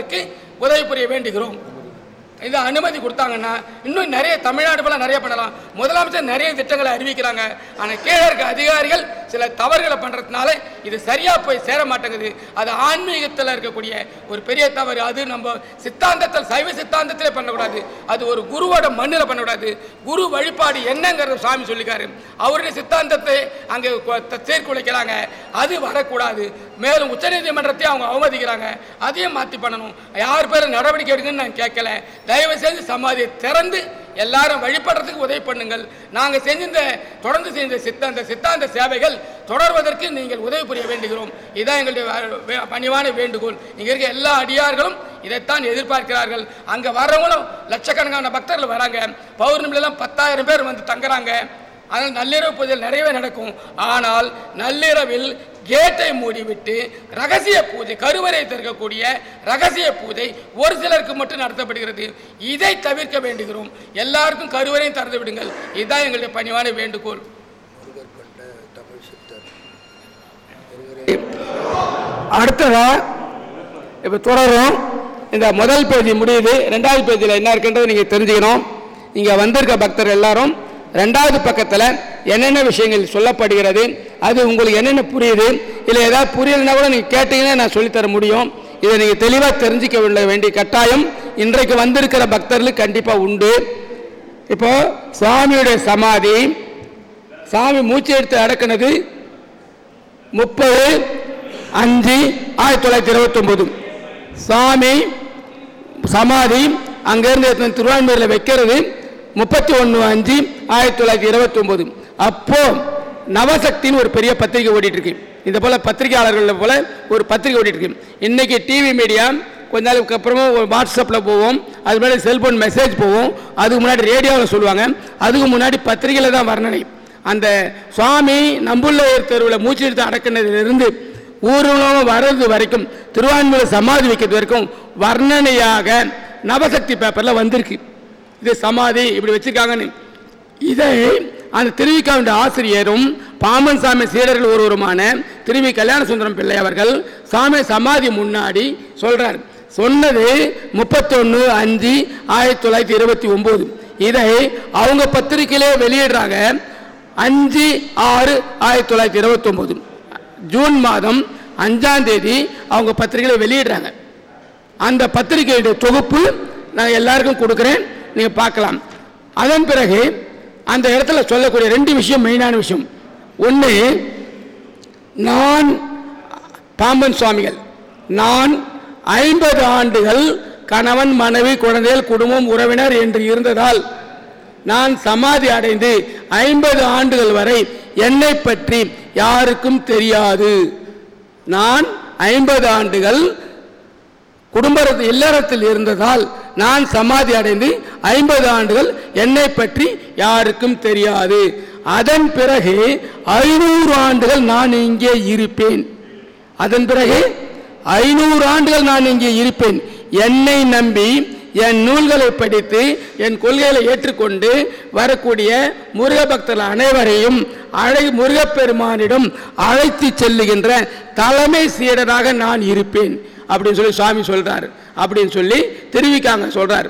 தொடர்வதற்கு உதவி புரிய வேண்டுகிறோம் இது அனுமதி கொடுத்தாங்கன்னா இன்னும் நிறைய தமிழ்நாடு போல நிறைய பண்ணலாம் முதலமைச்சர் நிறைய திட்டங்களை அறிவிக்கிறாங்க ஆனால் கீழே இருக்க அதிகாரிகள் சில தவறுகளை பண்ணுறதுனால இது சரியாக போய் சேர மாட்டேங்குது அது ஆன்மீகத்தில் இருக்கக்கூடிய ஒரு பெரிய தவறு அது நம்ம சித்தாந்தத்தில் சைவ சித்தாந்தத்திலே பண்ணக்கூடாது அது ஒரு குருவோட மண்ணில் பண்ணக்கூடாது குரு வழிபாடு என்னங்கிறத சாமி சொல்லிக்காரு அவருடைய சித்தாந்தத்தை அங்கே சீர்குலைக்கிறாங்க அது வரக்கூடாது மேலும் உச்சநீதிமன்றத்தை அவங்க அவமதிக்கிறாங்க அதையும் மாற்றி பண்ணணும் யார் பேரும் நடவடிக்கை எடுங்கன்னு நான் கேட்கல தயவு செஞ்சு சமாதியை திறந்து எல்லாரும் வழிபடுறதுக்கு உதவி பண்ணுங்கள் நாங்கள் செஞ்ச இந்த தொடர்ந்து செஞ்ச சித்தாந்த சித்தாந்த சேவைகள் தொடர்வதற்கு நீங்கள் உதவி புரிய வேண்டுகிறோம் இதான் எங்களுடைய வே- வே- பணிவான வேண்டுகோள் இங்கே இருக்க எல்லா அடியார்களும் இதைத்தான் எதிர்பார்க்கிறார்கள் அங்கே வர்றவங்களும் லட்சக்கணக்கான பக்தர்கள் வராங்க பௌர்ணமிலெல்லாம் பத்தாயிரம் பேர் வந்து தங்குறாங்க அதனால் நள்ளிரவு பூஜைகள் நிறையவே நடக்கும் ஆனால் நள்ளிரவில் கேட்டை மூடிவிட்டு ரகசிய பூஜை கருவறை திறக்கக்கூடிய ரகசிய பூஜை ஒரு சிலருக்கு மட்டும் நடத்தப்படுகிறது இதை தவிர்க்க வேண்டுகிறோம் எல்லாருக்கும் கருவறையும் திறந்து விடுங்கள் இதுதான் எங்களுடைய பணிவான வேண்டுகோள் அடுத்ததா இப்போ தொடரும் இந்த முதல் பேஜ் முடியுது ரெண்டாவது பேஜில் என்ன இருக்குன்றது நீங்கள் தெரிஞ்சுக்கணும் இங்கே வந்திருக்க பக்தர் எல்லாரும் ரெண்டாவது பக்கத்தில் என்னென்ன விஷயங்கள் சொல்லப்படுகிறது அது உங்களுக்கு என்னென்ன புரியுது இல்லை ஏதாவது புரியலைன்னா கூட நீங்கள் கேட்டீங்கன்னா நான் சொல்லித்தர முடியும் இதை நீங்கள் தெளிவாக தெரிஞ்சிக்க வேண்ட- வேண்டிய கட்டாயம் இன்றைக்கு வந்திருக்கிற பக்தர்களுக்கு கண்டிப்பாக உண்டு இப்போ சுவாமியுடைய சமாதி சாமி மூச்சு எடுத்து அடக்குனது முப்பது அஞ்சு ஆயிரத்தி தொள்ளாயிரத்தி இருபத்தொம்போது சாமி சமாதி அங்கேருந்து எடுத்து திருவான்மையூரில் வைக்கிறது முப்பத்தி ஒன்று அஞ்சு ஆயிரத்தி தொள்ளாயிரத்தி இருபத்தொம்போது அப்போ நவசக்தின்னு ஒரு பெரிய பத்திரிகை ஓடிட்டு இருக்கு இந்த போல பத்திரிகையாளர்கள் போல ஒரு பத்திரிகை ஓடிட்டு இருக்கு இன்னைக்கு டிவி மீடியா கொஞ்ச நாளுக்கு அப்புறமா ஒரு வாட்ஸ்அப்பில் போவோம் அது முன்னாடி செல்போன் மெசேஜ் போவோம் அதுக்கு முன்னாடி ரேடியோவில் சொல்லுவாங்க அதுக்கு முன்னாடி பத்திரிகையில் தான் வர்ணனை அந்த சுவாமி நம்புள்ளையர் தெருவில் மூச்சு எடுத்து அடக்கினதிலிருந்து ஊர்வலம் வர்றது வரைக்கும் திருவான்மையில் சமாதி வைக்கிறது வரைக்கும் வர்ணனையாக நவசக்தி பேப்பரில் வந்திருக்கு இது சமாதி இப்படி வச்சிருக்காங்கன்னு இதை அந்த திருவிக்கா வேண்டிய ஆசிரியரும் பாமன் சாமி சீடர்கள் ஒருவருமான திருவி கல்யாண சுந்தரம் பிள்ளை அவர்கள் சாமி சமாதி முன்னாடி சொல்றார் சொன்னது முப்பத்தொன்று அஞ்சு ஆயிரத்தி தொள்ளாயிரத்தி இருபத்தி ஒன்பது இதை அவங்க பத்திரிக்கையிலே வெளியிடுறாங்க அஞ்சு ஆறு ஆயிரத்தி தொள்ளாயிரத்தி இருபத்தொம்போது ஜூன் மாதம் அஞ்சாம் தேதி அவங்க பத்திரிகையில் வெளியிடுறாங்க அந்த பத்திரிகையுடைய தொகுப்பு நான் எல்லாருக்கும் கொடுக்குறேன் நீங்கள் பார்க்கலாம் அதன் பிறகு அந்த இடத்துல சொல்லக்கூடிய ரெண்டு விஷயம் மெயினான விஷயம் ஒன்று நான் பாம்பன் சுவாமிகள் நான் ஐம்பது ஆண்டுகள் கணவன் மனைவி குழந்தைகள் குடும்பம் உறவினர் என்று இருந்ததால் நான் சமாதி அடைந்து ஐம்பது ஆண்டுகள் வரை என்னை பற்றி யாருக்கும் தெரியாது நான் ஐம்பது ஆண்டுகள் குடும்ப இல்லறத்தில் இருந்ததால் நான் சமாதி அடைந்து ஐம்பது ஆண்டுகள் என்னை பற்றி யாருக்கும் தெரியாது அதன் பிறகு ஐநூறு ஆண்டுகள் நான் இங்கே இருப்பேன் அதன் பிறகு ஐநூறு ஆண்டுகள் நான் இங்கே இருப்பேன் என்னை நம்பி என் நூல்களை படித்து என் கொள்கைகளை ஏற்றுக்கொண்டு வரக்கூடிய முருக பக்தர்கள் அனைவரையும் அழை முருகப்பெருமானிடம் அழைத்து செல்லுகின்ற தலைமை சீடராக நான் இருப்பேன் அப்படின்னு சொல்லி சுவாமி சொல்றாரு அப்படின்னு சொல்லி தெரிவிக்காங்க சொல்றாரு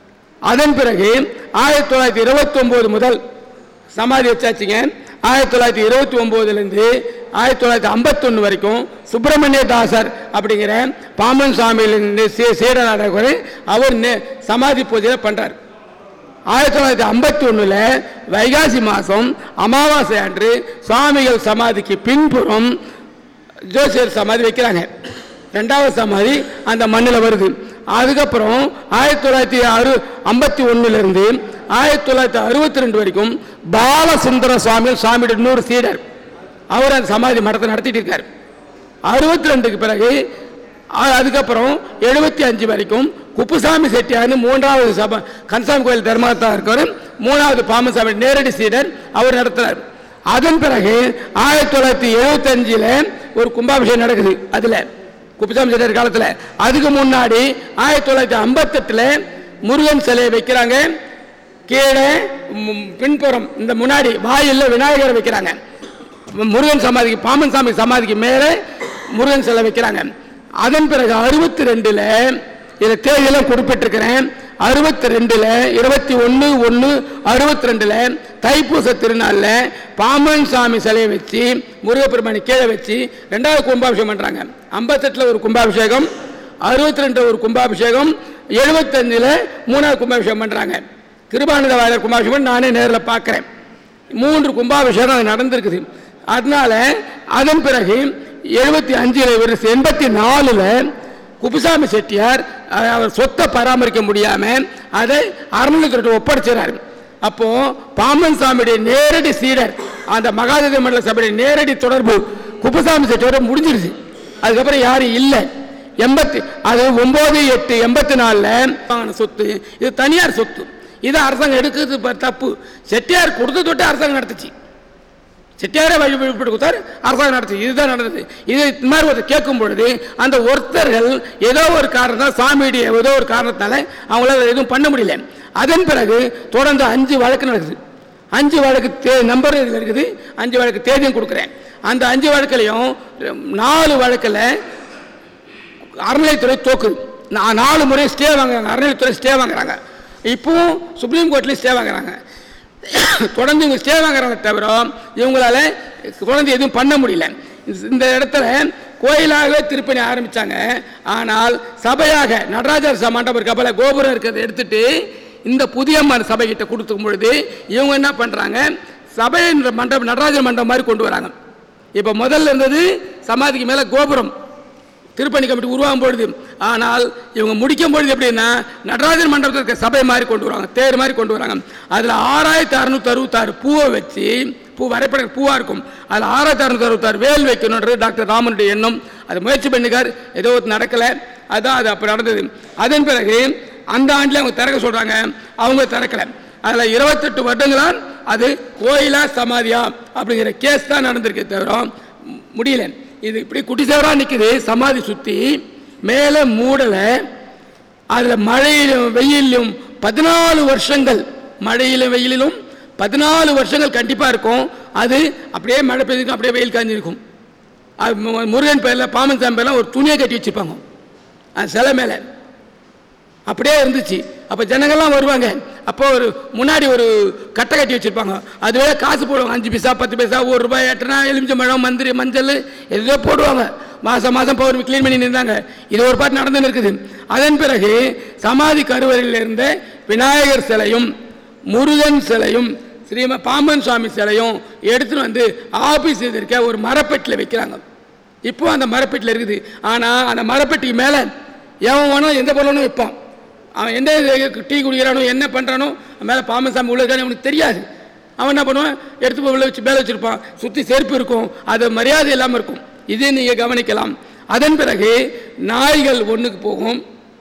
அதன் பிறகு ஆயிரத்தி தொள்ளாயிரத்தி இருபத்தொம்போது முதல் சமாதி வச்சாச்சுங்க ஆயிரத்தி தொள்ளாயிரத்தி இருபத்தி ஒம்போதுலேருந்து ஆயிரத்தி தொள்ளாயிரத்தி ஐம்பத்தொன்று வரைக்கும் சுப்பிரமணிய தாசர் அப்படிங்கிற பாம்பன் சுவாமியிலிருந்து சீ சீடனாக அவர் நே- சமாதி பூஜையை பண்ணுறார் ஆயிரத்தி தொள்ளாயிரத்தி ஐம்பத்தி ஒன்றில் வைகாசி மாதம் அமாவாசை அன்று சுவாமிகள் சமாதிக்கு பின்புறம் ஜோசியர் சமாதி வைக்கிறாங்க ரெண்டாவது சமாதி அந்த மண்ணில் வருது அதுக்கப்புறம் ஆயிரத்தி தொள்ளாயிரத்தி அறு ஐம்பத்தி ஒன்றுலேருந்து ஆயிரத்தி தொள்ளாயிரத்தி அறுபத்தி ரெண்டு வரைக்கும் பாலசுந்தர சுவாமிகள் சுவாமியோட இன்னொரு சீடர் அவர் அந்த சமாதி மடத்தை நடத்திட்டு இருக்கார் அறுபத்தி ரெண்டுக்கு பிறகு அ- அதுக்கப்புறம் எழுபத்தி அஞ்சு வரைக்கும் குப்புசாமி செட்டியார்னு மூன்றாவது சபை கன்சாமி கோயில் தர்மகர்த்தா இருக்கவர் மூணாவது பாமசாமி நேரடி சீடர் அவர் நடத்துறார் அதன் பிறகு ஆயிரத்தி தொள்ளாயிரத்தி எழுபத்தஞ்சில் ஒரு கும்பாபிஷேகம் நடக்குது அதில் குப்புசாமி செட்டியார் காலத்தில் அதுக்கு முன்னாடி ஆயிரத்தி தொள்ளாயிரத்தி ஐம்பத்தெட்டில் முருகன் சிலையை வைக்கிறாங்க கீழே ம், பின்புறம் இந்த முன்னாடி வாயில்ல விநாயகரை வைக்கிறாங்க முருகன் சமாதிக்கு பாமன் சாமி சமாதிக்கு மேலே முருகன் சிலை வைக்கிறாங்க அதன் பிறகு அறுபத்தி ரெண்டில் இதில் தேதியெல்லாம் குறிப்பிட்டிருக்கிறேன் அறுபத்தி ரெண்டில் இருபத்தி ஒன்று ஒன்று அறுபத்தி ரெண்டில் தைப்பூச திருநாளில் பாம்பன் சாமி சிலையை வச்சு முருகப்பெருமானி கீழே வச்சு ரெண்டாவது கும்பாபிஷேகம் பண்ணுறாங்க ஐம்பத்தெட்டில் ஒரு கும்பாபிஷேகம் அறுபத்தி ரெண்டு ஒரு கும்பாபிஷேகம் எழுபத்தஞ்சில் மூணாவது கும்பாபிஷேகம் பண்ணுறாங்க கிருபானந்த வாயர் கும்பாபிஷேகம் நானே நேரில் பார்க்குறேன் மூன்று கும்பாபிஷேகம் அது நடந்திருக்குது அதனால அதன் பிறகு எழுபத்தி அஞ்சில் இவர் எண்பத்தி நாலில் குப்புசாமி செட்டியார் அஹ், அவர் சொத்தை பராமரிக்க முடியாமல் அதை அறநிலைத்துறை ஒப்படைச்சிறாரு அப்போ பாம்பன் சாமியுடைய நேரடி சீடர் அந்த மகாதேவ மண்டல சபையுடைய நேரடி தொடர்பு குப்புசாமி செட்டியார் முடிஞ்சிருச்சு அதுக்கப்புறம் யாரும் இல்லை எண்பத்தி அது ஒன்பது எட்டு எண்பத்தி நாலில் வாங்கின சொத்து இது தனியார் சொத்து இது அரசாங்கம் எடுக்கிறது ப- தப்பு செட்டியார் கொடுத்த தொட்டு அரசாங்கம் நடத்துச்சு செட்டியாரே வழி வழிபட்டு கொடுத்தார் அரசாங்கம் நடத்துச்சு இதுதான் நடந்தது இது இந்த மாதிரி ஒரு கேட்கும் பொழுது அந்த ஒருத்தர்கள் ஏதோ ஒரு காரணத்தால் சாமியுடைய ஏதோ ஒரு காரணத்தால அவங்களால எதுவும் பண்ண முடியல அதன் பிறகு தொடர்ந்து அஞ்சு வழக்கு நடக்குது அஞ்சு வழக்கு தே நம்பர் இதில் இருக்குது அஞ்சு வழக்கு தேதியும் கொடுக்குறேன் அந்த அஞ்சு வழக்குலையும் நாலு வழக்கில் அறநிலைத்துறை தோக்குது நா- நாலு முறை ஸ்டே வாங்குறாங்க அறநிலைத்துறை ஸ்டே வாங்குறாங்க இப்பவும் சுப்ரீம் கோர்ட்லேயும் ஸ்டே வாங்குறாங்க தொடர்ந்து இவங்க ஸ்டே வாங்குறாங்க தவிர இவங்களால தொடர்ந்து எதுவும் பண்ண முடியல இந்த- இந்த இடத்துல கோயிலாகவே திருப்பணி ஆரம்பிச்சாங்க ஆனால் சபையாக நடராஜர் ச- மண்டபம் கபல கோபுரம் இருக்கிறத எடுத்துட்டு இந்த புதிய ம- சபைகிட்ட கொடுத்துக்கும் பொழுது இவங்க என்ன பண்றாங்க சபைன்ற மண்டபம் நடராஜர் மண்டபம் மாதிரி கொண்டு வராங்க இப்போ முதல்ல இருந்தது சமாதிக்கு மேலே கோபுரம் திருப்பணி கமிட்டி உருவாகும் பொழுது ஆனால் இவங்க முடிக்கும் பொழுது எப்படின்னா நடராஜர் மண்டபத்தில் இருக்க சபை மாதிரி கொண்டு வராங்க தேர் மாதிரி கொண்டு வராங்க அதில் ஆறாயிரத்தி அறுநூத்தி அறுபத்தாறு பூவை வச்சு பூ வரைபடம் பூவாக இருக்கும் அதில் ஆறாயிரத்தி அறுநூத்தி அறுபத்தாறு வேல் வைக்கணுன்றது டாக்டர் ராமனுடைய எண்ணம் அது முயற்சி பண்ணிக்கார் ஏதோ ஒரு நடக்கலை அதான் அது அப்போ நடந்தது அதன் பிறகு அந்த ஆண்டில் அவங்க திறக்க சொல்கிறாங்க அவங்க திறக்கலை அதில் இருபத்தெட்டு வருடங்களால் அது கோயிலா சமாதியா அப்படிங்கிற கேஸ் தான் நடந்திருக்கே தவிர ம், முடியல இது இப்படி குட்டிசேவரா நிக்குது சமாதி சுத்தி மேலே மூடலை அதில் மழையிலும் வெயிலும் பதினாலு வருஷங்கள் மழையிலும் வெயிலிலும் பதினாலு வருஷங்கள் கண்டிப்பாக இருக்கும் அது அப்படியே மழை பெய்ஞ்சிருக்கும் அப்படியே வெயில் காஞ்சிருக்கும் அது மு- முருகன் பேரில் பாமன் சாமி பேரில் ஒரு துணியை கட்டி வச்சுருப்பாங்க அது சிலை மேலே அப்படியே இருந்துச்சு அப்போ ஜனங்கள்லாம் வருவாங்க அப்போ ஒரு முன்னாடி ஒரு கட்டை கட்டி வச்சிருப்பாங்க அதுவே காசு போடுவாங்க அஞ்சு பைசா பத்து பைசா ஒரு ரூபாய் எட்டுனா எலுமிச்சம்பழம் மந்திரி மஞ்சள் எதோ போடுவாங்க மாதம் மாதம் பௌர்ணமி க்ளீன் பண்ணி நின்றாங்க இது ஒரு பாட்டு நடந்துன்னு இருக்குது அதன் பிறகு சமாதி கருவறையில் இருந்த விநாயகர் சிலையும் முருகன் சிலையும் ஸ்ரீம பாம்பன் சுவாமி சிலையும் எடுத்துன்னு வந்து ஆபீஸ் இருக்க ஒரு மரப்பெட்டில் வைக்கிறாங்க இப்போ அந்த மரப்பெட்டில் இருக்குது ஆனால் அந்த மரப்பெட்டிக்கு மேலே எவன் வேணாலும் எந்த பொருளும் வைப்பான் அவன் எந்த டீ குடிக்கிறானோ என்ன பண்ணுறானோ மேலே பாம்பன் சாமி உள்ள இருக்கானு அவனுக்கு தெரியாது அவன் என்ன பண்ணுவான் எடுத்து போய் உள்ள வச்சு மேலே வச்சிருப்பான் சுற்றி செருப்பு இருக்கும் அது மரியாதை இல்லாமல் இருக்கும் இதை நீங்கள் கவனிக்கலாம் அதன் பிறகு நாய்கள் ஒன்றுக்கு போகும்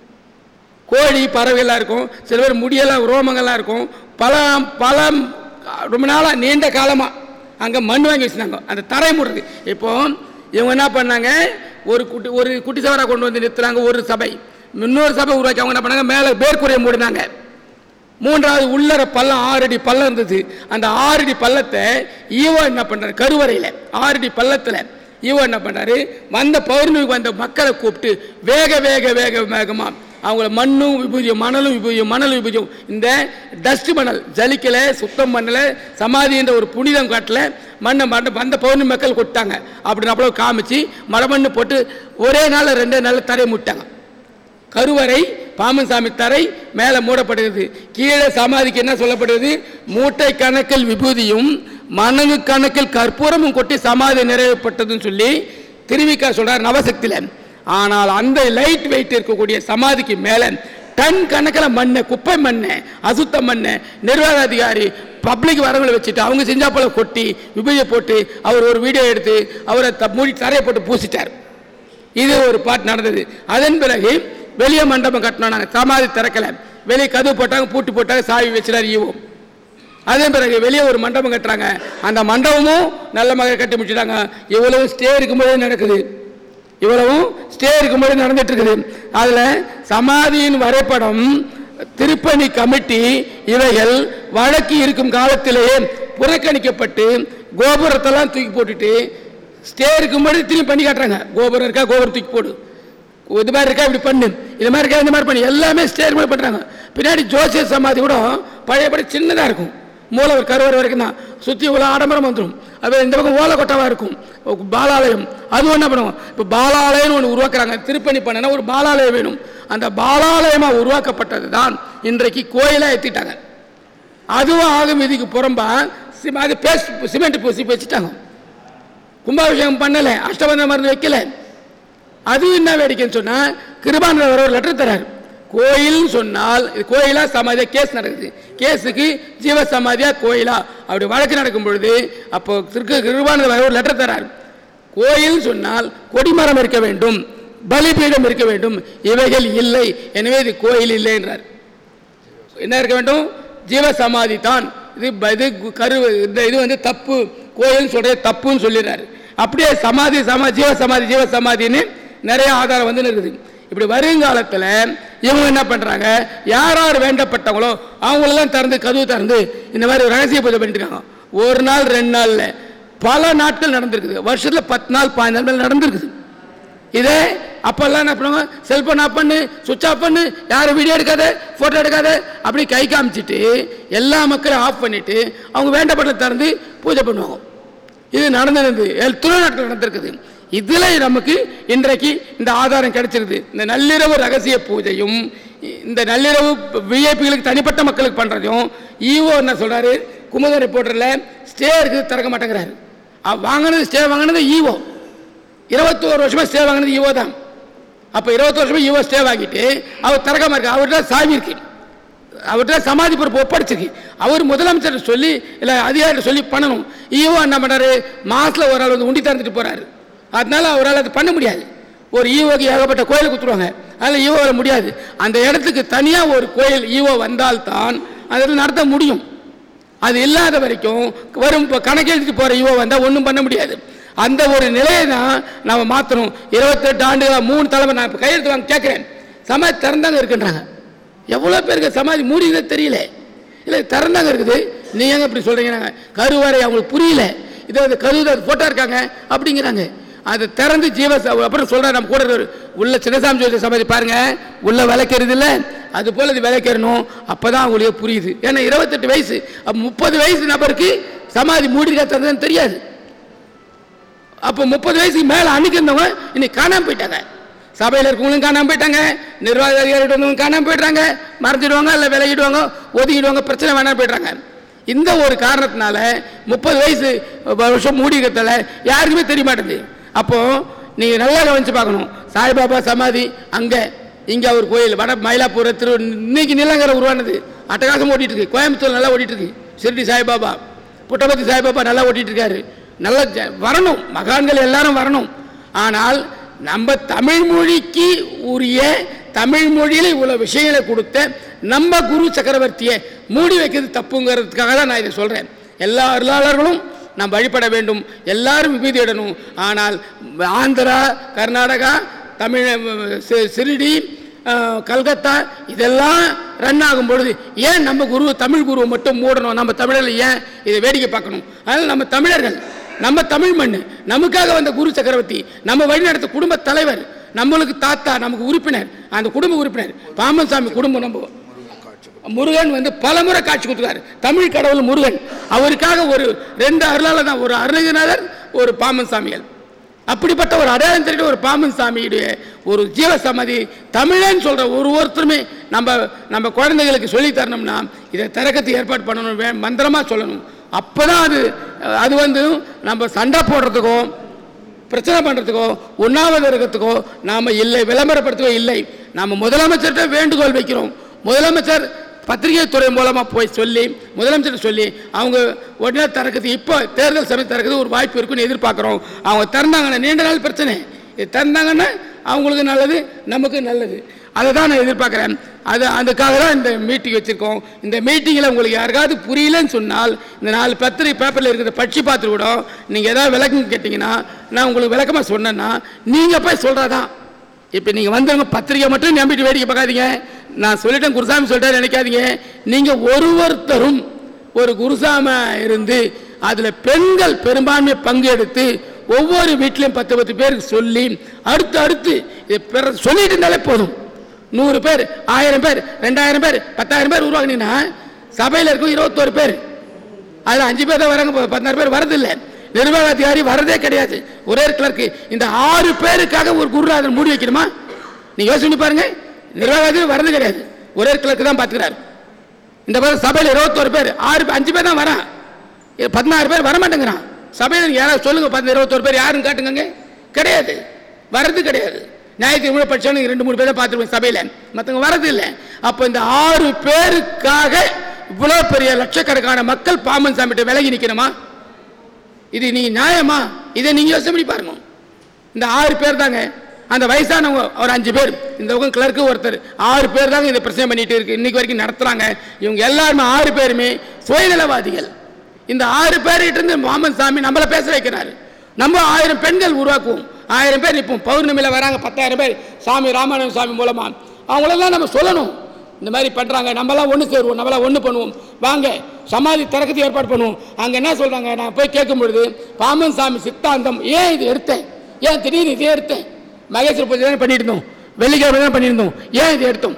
கோழி பறவைகள்லாம் இருக்கும் சில பேர் முடியெல்லாம் ரோமங்கள்லாம் இருக்கும் பல பல ரொம்ப நாளாக நீண்ட காலமாக அங்கே மண் வாங்கி வச்சுருந்தாங்க அந்த தரை மூடுறது இப்போ இவங்க என்ன பண்ணாங்க ஒரு குட்டி ஒரு குட்டி சவரா கொண்டு வந்து நிறுத்துறாங்க ஒரு சபை இன்னொரு சபை உருவாக்கி அவங்க என்ன பண்ணாங்க மேலே பேர்க்குறையை மூடினாங்க மூன்றாவது உள்ளர பள்ளம் ஆறடி பள்ளம் இருந்தது அந்த ஆறடி பள்ளத்தை ஈவோ என்ன பண்றாரு கருவறையில் ஆறடி பள்ளத்தில் ஈவோ என்ன பண்றாரு வந்த பௌர்ணமிக்கு வந்த மக்களை கூப்பிட்டு வேக வேக வேக வேகமா அவங்கள மண்ணும் விபூதியும் மணலும் விபூதியும் மணலும் விபூதியும் இந்த டஸ்ட் மணல் ஜலிக்கல சுத்தம் பண்ணல சமாதின்ற ஒரு புனிதம் காட்டல மண்ணை மண்ணை வந்த பௌர்ணமி மக்கள் கொட்டாங்க அப்படின்னு அவ்வளோ காமிச்சு மழை மண்ணு போட்டு ஒரே நாள் ரெண்டே நாள் தரையை முட்டாங்க கருவறை பாமன்சாமி தரை மேலே மூடப்படுகிறது கீழே சமாதிக்கு என்ன சொல்லப்படுகிறது மூட்டை கணக்கில் விபூதியும் மணங்கு கணக்கில் கற்பூரமும் கொட்டி சமாதி நிறைவேற்றப்பட்டதுன்னு சொல்லி திருவிக்கா சொல்றார் நவசக்தியில் ஆனால் அந்த லைட் வெயிட் இருக்கக்கூடிய சமாதிக்கு மேலே டன் கணக்கில் மண்ணை குப்பை மண்ணை அசுத்த மண்ணை நிர்வாக அதிகாரி பப்ளிக் வரவங்களை வச்சுட்டு அவங்க செஞ்சா போல கொட்டி விபூதியை போட்டு அவர் ஒரு வீடியோ எடுத்து அவரை த- மூடி தரையை போட்டு பூசிட்டார் இது ஒரு பாட்டு நடந்தது அதன் பிறகு வெளியே மண்டபம் கட்டினோம் நாங்கள் சமாதி திறக்கல வெளியே கதவு போட்டாங்க பூட்டு போட்டாங்க சாவி வச்சுட்டார் ஈவோ அதன் பிறகு வெளியே ஒரு மண்டபம் கட்டுறாங்க அந்த மண்டபமும் நல்ல மகன் கட்டி முடிச்சிட்டாங்க இவ்வளவு ஸ்டே இருக்கும்போதே நடக்குது இவ்வளவும் ஸ்டே இருக்கும்போது நடந்துட்டு இருக்குது அதில் சமாதியின் வரைபடம் திருப்பணி கமிட்டி இவைகள் வழக்கு இருக்கும் காலத்திலேயே புறக்கணிக்கப்பட்டு கோபுரத்தெல்லாம் தூக்கி போட்டுட்டு ஸ்டே இருக்கும்போது திரும்பி பண்ணி காட்டுறாங்க கோபுரம் இருக்கா கோபுரம் தூக்கி போடு இது மாதிரி இருக்கா இப்படி பண்ணு இது மாதிரி இருக்கா இந்த மாதிரி பண்ணு எல்லாமே ஸ்டேஜ் மாதிரி பண்ணுறாங்க பின்னாடி ஜோசிய சமாதி கூட பழையபடி சின்னதாக இருக்கும் மூலவர் கருவர் வரைக்கும் தான் சுற்றி இவ்வளோ ஆடம்பரம் வந்துடும் அது இந்த பக்கம் ஓலக்கொட்டவாக இருக்கும் பாலாலயம் அதுவும் என்ன பண்ணுவோம் இப்போ பாலாலயம்னு ஒன்று உருவாக்குறாங்க திருப்பணி பண்ணனா ஒரு பாலாலயம் வேணும் அந்த பாலாலயமாக உருவாக்கப்பட்டது தான் இன்றைக்கு கோயிலாக ஏற்றிட்டாங்க அதுவும் ஆகும் விதிக்கு புறம்பா சிம- அது பேஸ்ட் சிமெண்ட் பூசி வச்சுட்டாங்க கும்பாபிஷேகம் பண்ணலை அஷ்டபந்த மருந்து வைக்கல அது என்ன வேடிக்கைன்னு சொன்னால் கிருபானந்தர் ஒரு லெட்டர் தராரு கோயில்னு சொன்னால் இது கோயிலா சமாதியா கேஸ் நடக்குது கேஸுக்கு ஜீவ சமாதியா கோயிலா அப்படி வழக்கு நடக்கும் பொழுது அப்போ திருக்கு கிருபானந்தர் ஒரு லெட்டர் தராரு கோயில் சொன்னால் கொடிமரம் இருக்க வேண்டும் பலிபீடம் இருக்க வேண்டும் இவைகள் இல்லை எனவே இது கோயில் இல்லை என்றார் என்ன இருக்க வேண்டும் ஜீவ சமாதி தான் இது ப- இது கு- கரு இந்த இது வந்து தப்பு கோயில்னு சொல்றது தப்புன்னு சொல்லிடுறாரு அப்படியே சமாதி சமா ஜீவ சமாதி ஜீவ சமாதின்னு நிறைய ஆதாரம் வந்து இருக்குது இப்படி வருங்காலத்தில் இவங்க என்ன பண்ணுறாங்க யார் யார் வேண்டப்பட்டவங்களோ அவங்களெல்லாம் திறந்து கதவு திறந்து இந்த மாதிரி ரகசிய பூஜை பண்ணிட்டு இருக்காங்க ஒரு நாள் ரெண்டு நாளில் பல நாட்கள் நடந்திருக்குது வருஷத்தில் பத்து நாள் பதினஞ்சு நாள் நடந்திருக்குது இதே அப்பெல்லாம் என்ன பண்ணுவாங்க செல்போன் ஆஃப் பண்ணு சுவிட்ச் ஆஃப் பண்ணு யாரும் வீடியோ எடுக்காத ஃபோட்டோ எடுக்காத அப்படி கை காமிச்சிட்டு எல்லா மக்களையும் ஆஃப் பண்ணிட்டு அவங்க வேண்டப்பட்ட திறந்து பூஜை பண்ணுவாங்க இது நடந்தது எத்தனை நாட்கள் நடந்திருக்குது இதில் நமக்கு இன்றைக்கு இந்த ஆதாரம் கிடைச்சிருக்குது இந்த நள்ளிரவு ரகசிய பூஜையும் இந்த நள்ளிரவு விஐபிகளுக்கு தனிப்பட்ட மக்களுக்கு பண்ணுறதையும் ஈஓ என்ன சொல்கிறாரு குமுத ரிப்போர்ட்டரில் ஸ்டே இருக்குது திறக்க மாட்டேங்கிறாரு அவ- வாங்கினது ஸ்டே வாங்கினது ஈஓ இருபத்தோரு வருஷமா ஸ்டே வாங்கினது ஈவோ தான் அப்போ இருபத்தோரு வருஷமா ஈவோ ஸ்டே வாங்கிட்டு அவர் திறக்காம இருக்கு அவர்கிட்ட சாவி இருக்கு அவர்கிட்ட சமாதி பொறுப்பு ஒப்படைச்சிருக்கு அவர் முதலமைச்சர் சொல்லி இல்லை அதிகாரிட்ட சொல்லி பண்ணணும் ஈவோ என்ன பண்ணாரு மாசத்துல ஒரு ஆள் வந்து உண்டி திறந்துட்டு போறாரு அதனால அவரால் அது பண்ண முடியாது ஒரு ஈவோக்கு ஏகப்பட்ட கோயில் குத்துருவாங்க அதில் ஈவோவில் முடியாது அந்த இடத்துக்கு தனியாக ஒரு கோயில் ஈவோ வந்தால்தான் அதில் நடத்த முடியும் அது இல்லாத வரைக்கும் வரும் இப்போ கணக்கு எழுதிட்டு போகிற யுவோ வந்தால் ஒன்றும் பண்ண முடியாது அந்த ஒரு நிலையை தான் நம்ம மாற்றணும் இருபத்தெட்டு ஆண்டுகளா மூணு தலைமை நான் இப்போ கையெழுத்து வாங்க கேட்குறேன் சமாதி திறந்தாங்க இருக்குன்றாங்க எவ்வளோ பேருக்கு சமாதி மூடினதே தெரியல இல்லை திறந்தாங்க இருக்குது நீங்கள் இப்படி சொல்கிறீங்க கருவறை அவங்களுக்கு புரியல இதை அந்த கரு ஃபோட்டோ இருக்காங்க அப்படிங்கிறாங்க அதை திறந்து ஜீவ ச- அப்புறம் சொல்கிறார் நம்ம கூட ஒரு உள்ள சின்னசாமி ஜோதி சமாதி பாருங்க உள்ள விளக்கிறது இல்லை அது போல் இது விளக்கிறணும் அப்போ தான் அவங்களுக்கு புரியுது ஏன்னா இருபத்தெட்டு வயசு அப்போ முப்பது வயசு நபருக்கு சமாதி மூடி திறந்ததுன்னு தெரியாது அப்போ முப்பது வயசுக்கு மேலே அன்னைக்கு இருந்தவங்க இன்னைக்கு காணாமல் போயிட்டாங்க சபையில் இருக்கவங்களும் காணாமல் போயிட்டாங்க நிர்வாக அதிகாரிகிட்ட இருந்தவங்க காணாமல் போயிடுறாங்க மறைஞ்சிடுவாங்க இல்லை விலகிடுவாங்க ஒதுக்கிடுவாங்க பிரச்சனை வேணாம் போயிடுறாங்க இந்த ஒரு காரணத்தினால முப்பது வயசு வருஷம் மூடிக்கிறதால யாருக்குமே தெரிய மாட்டேங்குது அப்போது நீங்கள் நல்லா கவனிச்சு பார்க்கணும் சாய்பாபா சமாதி அங்கே இங்கே ஒரு கோயில் வட மயிலாப்பூர் திரு இன்னைக்கு நிலங்கரை உருவானது அட்டகாசம் ஓட்டிட்டு இருக்கு கோயம்புத்தூர் நல்லா ஓட்டிட்டு இருக்கு ஷிரடி சாய்பாபா புட்டபர்த்தி சாய்பாபா நல்லா ஓட்டிட்டு இருக்காரு நல்லா ஜ- வரணும் மகான்கள் எல்லாரும் வரணும் ஆனால் நம்ம தமிழ் மொழிக்கு உரிய தமிழ் மொழியில் இவ்வளோ விஷயங்களை கொடுத்த நம்ம குரு சக்கரவர்த்தியை மூடி வைக்கிறது தப்புங்கிறதுக்காக தான் நான் இதை சொல்கிறேன் எல்லா அருளாளர்களும் நாம் வழிபட வேண்டும் எல்லாரும் விபூதியிடணும் ஆனால் ஆந்திரா கர்நாடகா தமிழ் சி- சிரிடி அஹ், கல்கத்தா இதெல்லாம் ரன் ஆகும் பொழுது ஏன் நம்ம குரு தமிழ் குருவை மட்டும் மூடணும் நம்ம தமிழர்கள் ஏன் இதை வேடிக்கை பார்க்கணும் அதனால் நம்ம தமிழர்கள் நம்ம தமிழ் மண் நமக்காக வந்த குரு சக்கரவர்த்தி நம்ம வழிநடத்த குடும்ப தலைவர் நம்மளுக்கு தாத்தா நமக்கு உறுப்பினர் அந்த குடும்ப உறுப்பினர் பாம்பன் சாமி குடும்பம் நம்ம முருகன் வந்து பலமுறை காட்சி கொடுத்துருக்காரு தமிழ் கடவுள் முருகன் அவருக்காக ஒரு ரெண்டு அருளால தான் ஒரு அருணகிரிநாதர் ஒரு பாம்பன் சாமிகள் அப்படிப்பட்ட ஒரு அடையாளம் தெரிஞ்ச ஒரு பாம்பன் சாமியுடைய ஒரு ஜீவ சமாதி தமிழன்னு சொல்ற ஒரு ஒருத்தருமே நம்ம நம்ம குழந்தைகளுக்கு சொல்லி தரணும்னா இதை திறக்கத்துக்கு ஏற்பாடு பண்ணணும் வே மந்திரமா சொல்லணும் அப்பதான் அது அது வந்து நம்ம சண்டை போடுறதுக்கோ பிரச்சனை பண்ணுறதுக்கோ உண்ணாவிரதம் இருக்கிறதுக்கோ நாம் இல்லை விளம்பரப்படுத்தவோ இல்லை நாம் முதலமைச்சர்கிட்ட வேண்டுகோள் வைக்கிறோம் முதலமைச்சர் பத்திரிகை துறை மூலமாக போய் சொல்லி முதலமைச்சர் சொல்லி அவங்க உடனே திறக்கிறது இப்போ தேர்தல் சமயம் திறக்கிறது ஒரு வாய்ப்பு இருக்குன்னு எதிர்பார்க்குறோம் அவங்க திறந்தாங்கன்னா நீண்ட நாள் பிரச்சனை இது திறந்தாங்கன்னா அவங்களுக்கு நல்லது நமக்கு நல்லது அதை தான் நான் எதிர்பார்க்குறேன் அது அதுக்காக தான் இந்த மீட்டிங் வச்சுருக்கோம் இந்த மீட்டிங்கில் உங்களுக்கு யாருக்காவது புரியலன்னு சொன்னால் இந்த நாலு பத்திரிகை பேப்பரில் இருக்கிற படிச்சு பார்த்து கூட நீங்கள் ஏதாவது விளக்கம் கேட்டிங்கன்னா நான் உங்களுக்கு விளக்கமாக சொன்னேன்னா நீங்கள் போய் சொல்கிறதான் இப்போ நீங்கள் வந்தவங்க பத்திரிகை மட்டும் நம்பிட்டு வேடிக்கை பார்க்காதீங்க நான் சொல்லிட்டேன் குருசாமி சொல்லிட்டாரு நினைக்காதீங்க நீங்கள் ஒரு ஒருத்தரும் ஒரு குருசாம இருந்து அதில் பெண்கள் பெரும்பான்மை பங்கு எடுத்து ஒவ்வொரு வீட்லையும் பத்து பத்து பேருக்கு சொல்லி அடுத்து அடுத்து இது பிற- சொல்லிட்டு இருந்தாலே போதும் நூறு பேர் ஆயிரம் பேர் ரெண்டாயிரம் பேர் பத்தாயிரம் பேர் உருவாக்குனீங்கன்னா சபையில் இருக்கும் இருபத்தோரு பேர் அதில் அஞ்சு பேர் தான் வராங்க ப- பதினாறு பேர் வரதில்லை நிர்வாக அதிகாரி வரதே கிடையாது ஒரே கிளர்க்கு இந்த ஆறு பேருக்காக ஒரு குருநாதர் மூடி வைக்கணுமா நீங்க யோசனை பண்ணி பாருங்க நிர்வாக அதிகாரி வரது கிடையாது ஒரே கிளர்க்கு தான் பார்த்துக்கிறாரு இந்த பேர் சபையில் இருபத்தோரு பேர் ஆறு பே- அஞ்சு பேர் தான் வரான் இது பதினாறு பேர் வர மாட்டேங்கிறான் சபையில் யாராவது சொல்லுங்க பத்து இருபத்தோரு பேர் யாருன்னு காட்டுங்க கிடையாது வர்றது கிடையாது ஞாயிற்று இவ்வளோ படிச்சவனுக்கு ரெண்டு மூணு பேரை பார்த்துருப்பேன் சபையில் மற்றவங்க வரது இல்லை அப்போ இந்த ஆறு பேருக்காக இவ்வளோ பெரிய லட்சக்கணக்கான மக்கள் பாம்பன் சாமிகிட்ட விலகி நிற்கணுமா இது நீங்க நியாயமா இதை நீங்க யோசனை பண்ணி பாருங்க இந்த ஆறு பேர் தாங்க அந்த வயசானவங்க ஒரு அஞ்சு பேர் இந்த பக்கம் கிளர்க்கு ஒருத்தர் ஆறு பேர் தாங்க இந்த பிரச்சனை பண்ணிட்டு இருக்கு இன்னைக்கு வரைக்கும் நடத்துறாங்க இவங்க எல்லாருமே ஆறு பேருமே சுயநலவாதிகள் இந்த ஆறு பேர்கிட்ட இருந்து முகமது சாமி நம்மளை பேச வைக்கிறாரு நம்ம ஆயிரம் பெண்கள் உருவாக்குவோம் ஆயிரம் பேர் இப்போ பௌர்ணமியில் வராங்க பத்தாயிரம் பேர் சாமி ராமானந்த சாமி மூலமா அவங்களெல்லாம் நம்ம சொல்லணும் இந்த மாதிரி பண்றாங்க நம்மலாம் ஒன்று சேருவோம் நம்மளாம் ஒன்று பண்ணுவோம் வாங்க சமாதி திறக்கத்துக்கு ஏற்பாடு பண்ணுவோம் அங்க என்ன சொல்றாங்க நான் போய் கேட்கும் பொழுது பாமன் சாமி சித்தாந்தம் ஏன் இது எடுத்தேன் ஏன் திடீர்னு இதே எடுத்தேன் மகேஸ்வர பூஜை தானே பண்ணிட்டு இருந்தோம் வெள்ளிக்கிழமை தான் பண்ணியிருந்தோம் ஏன் இது எடுத்தோம்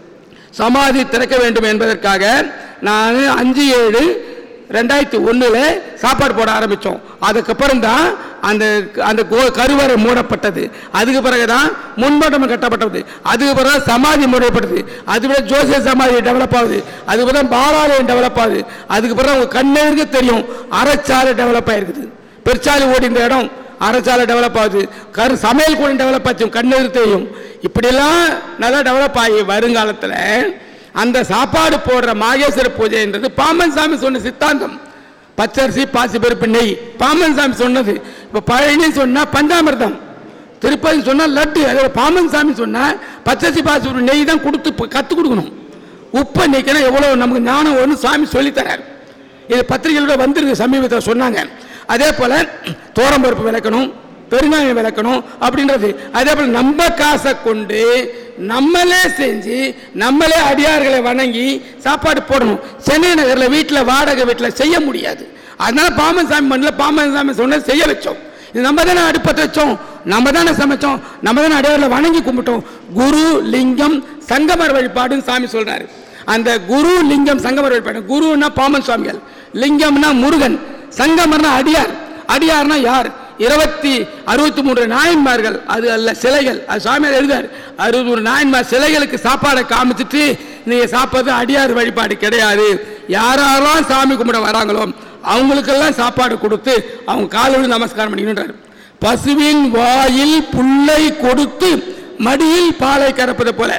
சமாதி திறக்க வேண்டும் என்பதற்காக நான் அஞ்சு ஏழு ரெண்டாயிரத்தி ஒண்ணுல சாப்பாடு போட ஆரம்பித்தோம் அதுக்கப்புறம் தான் அந்த அந்த கோ- கருவறை மூடப்பட்டது அதுக்கு பிறகு தான் முன்மண்டபம் கட்டப்பட்டது அதுக்கு பிறகு தான் சமாதி மூடப்பட்டது அதுக்கு பிறகு ஜோசிய சமாதி டெவலப் ஆகுது அதுக்கு பிறகு தான் பாலாலயம் டெவலப் ஆகுது அதுக்கு பிறகு உங்க கண்ணருக்கு தெரியும் அறச்சாலை டெவலப் ஆயிருக்குது பெருச்சாலை ஓடி இந்த இடம் அறச்சாலை டெவலப் ஆகுது கரு சமையல் கூட டெவலப் ஆச்சு கண்ணெதிர் தெரியும் இப்படிலாம் நல்லா டெவலப் ஆகி வருங்காலத்தில் அந்த சாப்பாடு போடுற மாகேஸ்வர பூஜைன்றது பாம்பன் சாமி சொன்ன சித்தாந்தம் பச்சரிசி பாசிப்பருப்பு நெய் பாம்பன் சாமி சொன்னது இப்போ பழனி சொன்னா பஞ்சாமிர்தம் திருப்பதி சொன்னா லட்டு அதோட பாம்பன் சாமி சொன்னா பச்சரிசி பாசிப்பருப்பு நெய் தான் கொடுத்து கற்றுக் கொடுக்கணும் உப்பை நீக்கினா எவ்வளோ நமக்கு ஞானம் வரும்னு சாமி சொல்லித் தரார் இது பத்திரிகைகளோட வந்திருக்கு சமீபத்தில் சொன்னாங்க அதே போல தோரம்பருப்பு விளக்கணும் பெருங்காயம் விளக்கணும் அப்படின்றது அதே போல நம்ம காசை கொண்டு நம்மளே செஞ்சு நம்மளே அடியார்களை வணங்கி சாப்பாடு போடணும் சென்னை நகரில் வீட்டில் வாடகை வீட்டில் செய்ய முடியாது அதனால பாம்பன் சாமி மண்ணில் பாம்பன் சாமி சொன்னது செய்ய வச்சோம் இது நம்ம தானே அடுப்பத்தை வச்சோம் நம்ம தானே சமைச்சோம் நம்ம தானே அடியாரில் வணங்கி கும்பிட்டோம் குரு லிங்கம் சங்கமர் வழிபாடுன்னு சாமி சொல்றாரு அந்த குரு லிங்கம் சங்கமர் வழிபாடு குருன்னா பாமன் சுவாமிகள் லிங்கம்னா முருகன் சங்கமர்னா அடியார் அடியார்னா யார் இருபத்தி அறுபத்தி மூன்று நாயன்மார்கள் அது அல்ல சிலைகள் அது சுவாமியார் எழுதார் அறுபது மூணு நாயன்மார் சிலைகளுக்கு சாப்பாடை காமிச்சிட்டு நீங்க சாப்பிட்றது அடியார் வழிபாடு கிடையாது யாரெல்லாம் சாமி கும்பிட வராங்களோ அவங்களுக்கெல்லாம் சாப்பாடு கொடுத்து அவங்க காலோடு நமஸ்காரம் பண்ணிக்கணுன்றார் பசுவின் வாயில் புல்லை கொடுத்து மடியில் பாலை கறப்பது போல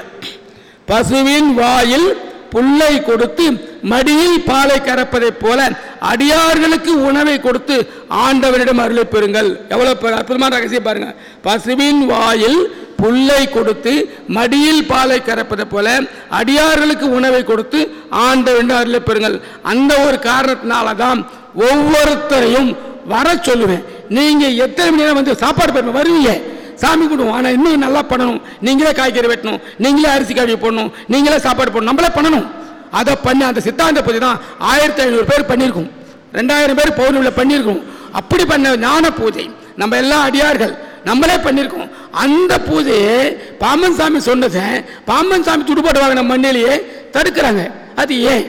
பசுவின் வாயில் புல்லை கொடுத்து மடியில் பாலை கறப்பதைப் போல அடியார்களுக்கு உணவை கொடுத்து ஆண்டவரிடம் அருளை பெறுங்கள் எவ்வளவு பெ- அற்புதமான ரகசியம் பாருங்க பசுவின் வாயில் புல்லை கொடுத்து மடியில் பாலை கறப்பதைப் போல அடியார்களுக்கு உணவை கொடுத்து ஆண்டவரிடம் அருளை பெறுங்கள் அந்த ஒரு காரணத்தினால தான் ஒவ்வொருத்தரையும் வர சொல்லுவேன் நீங்க எத்தனை மணி நேரம் வந்து சாப்பாடு போய் வருவீங்க சாமி கும்பிடுவோம் ஆனால் இன்னும் நல்லா பண்ணணும் நீங்களே காய்கறி வெட்டணும் நீங்களே அரிசி கழுவி போடணும் நீங்களே சாப்பாடு போடணும் நம்மளே பண்ணணும் அதை பண்ணி அந்த சித்தாந்த பூஜை தான் ஆயிரத்தி ஐநூறு பேர் பண்ணியிருக்கோம் ரெண்டாயிரம் பேர் பௌர்ணமியில் பண்ணியிருக்கோம் அப்படி பண்ண ஞான பூஜை நம்ம எல்லாம் அடியார்கள் நம்மளே பண்ணியிருக்கோம் அந்த பூஜையை பாம்பன் சாமி சொன்னதை பாம்பன் சாமி துடுபாடு வாங்கின மண்ணிலேயே தடுக்கிறாங்க அது ஏன்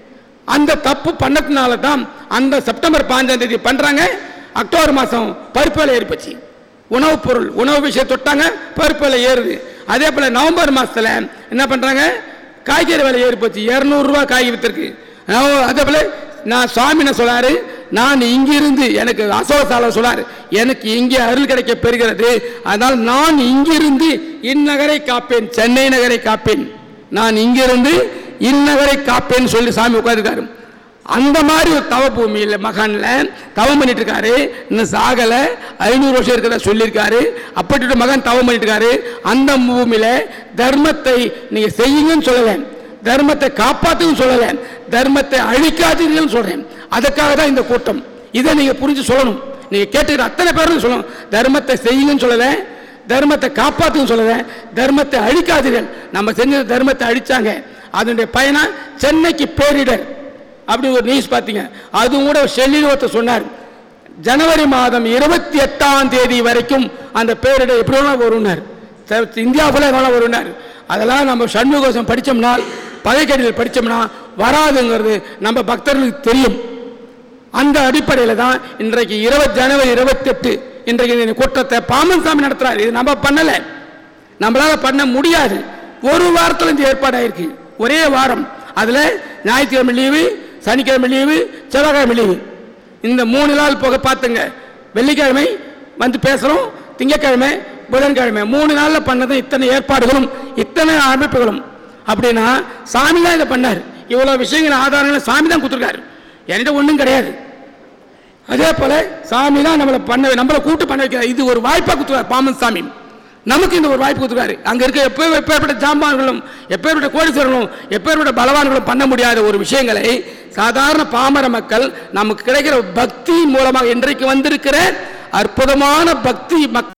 அந்த தப்பு பண்ணதுனால தான் அந்த செப்டம்பர் பாஞ்சாம் தேதி பண்றாங்க அக்டோபர் மாதம் பருப்பு விலை ஏறிப்போச்சு உணவுப் பொருள் உணவு விஷயம் தொட்டாங்க பருப்பு விலை ஏறுது அதே போல நவம்பர் மாசத்துல என்ன பண்றாங்க காய்கறி விலை ஏறி போச்சு இரநூறுவா காய் வித்திருக்கு நவ- அதே போல நான் சுவாமி என்ன சொல்லாரு நான் இங்கிருந்து எனக்கு அசோசால சொல்லாரு எனக்கு இங்கே அருள் கிடைக்க பெறுகிறது அதனால் நான் இங்கிருந்து இந்நகரை காப்பேன் சென்னை நகரை காப்பேன் நான் இங்கிருந்து இந்நகரை காப்பேன்னு சொல்லி சாமி உட்கார்ந்துருக்காரு அந்த மாதிரி ஒரு தவ பூமியில் மகான்ல தவம் பண்ணிட்டு இருக்காரு இன்னும் சாகல ஐநூறு வருஷம் இருக்கிறத சொல்லியிருக்காரு அப்படிப்பட்ட மகன் தவம் பண்ணிட்டு இருக்காரு அந்த பூமியில தர்மத்தை நீங்க செய்யுங்கன்னு சொல்லல தர்மத்தை காப்பாத்துன்னு சொல்லல தர்மத்தை அழிக்காதீர்கள் சொல்றேன் அதுக்காக தான் இந்த கூட்டம் இதை நீங்க புரிஞ்சு சொல்லணும் நீங்க கேட்டுக்கிற அத்தனை பேரும் சொல்லணும் தர்மத்தை செய்யுங்கன்னு சொல்லல தர்மத்தை காப்பாத்துன்னு சொல்லல தர்மத்தை அழிக்காதீர்கள் நம்ம செஞ்ச தர்மத்தை அழிச்சாங்க அதனுடைய பயனா சென்னைக்கு பேரிடர் அப்படி ஒரு நியூஸ் பார்த்தீங்க அதுவும் கூட செல்லில் ஒருத்தர் சொன்னார் ஜனவரி மாதம் இருபத்தி எட்டாம் தேதி வரைக்கும் அந்த பேரிடர் எப்படி வேணாலும் வரும்னார் இந்தியாவுல வேணாலும் வரும்னார் அதெல்லாம் நம்ம சண்முகோசம் படித்தோம்னா பகைக்கடியில் படித்தோம்னா வராதுங்கிறது நம்ம பக்தர்களுக்கு தெரியும் அந்த அடிப்படையில் தான் இன்றைக்கு இருபது ஜனவரி இருபத்தெட்டு இன்றைக்கு இந்த கூட்டத்தை பாமன் சாமி நடத்துறாரு இது நம்ம பண்ணலை நம்மளால பண்ண முடியாது ஒரு வாரத்தில் இந்த ஏற்பாடு ஆயிருக்கு ஒரே வாரம் அதில் ஞாயிற்றுக்கிழமை லீவு சனிக்கிழமை லீவு செவ்வாய்க்கிழமை லீவு இந்த மூணு நாள் போக பார்த்துங்க வெள்ளிக்கிழமை வந்து பேசுகிறோம் திங்கட்கிழமை புதன்கிழமை மூணு நாளில் பண்ணது இத்தனை ஏற்பாடுகளும் இத்தனை அமைப்புகளும் அப்படின்னா சாமி தான் இதை பண்ணார் இவ்வளோ விஷயங்கள் ஆதாரங்களை சாமி தான் கொடுத்துருக்காரு என்கிட்ட ஒன்றும் கிடையாது அதே போல சாமி தான் நம்மளை பண்ண நம்மளை கூட்டு பண்ண வைக்கிறார் இது ஒரு வாய்ப்பாக கொடுத்துருவார் பாமன் சாமி நமக்கு இந்த ஒரு வாய்ப்பு கொடுத்துருக்காரு அங்கே இருக்க எப்போ எப்பேற்பட்ட ஜாம்பான்களும் எப்பேற்பட்ட கோடீஸ்வரர்களும் எப்பேற்பட்ட பலவான்களும் பண்ண முடியாத ஒரு விஷயங்களை சாதாரண பாமர மக்கள் நமக்கு கிடைக்கிற பக்தி மூலமாக இன்றைக்கு வந்திருக்கிற அற்புதமான பக்தி மக்கள்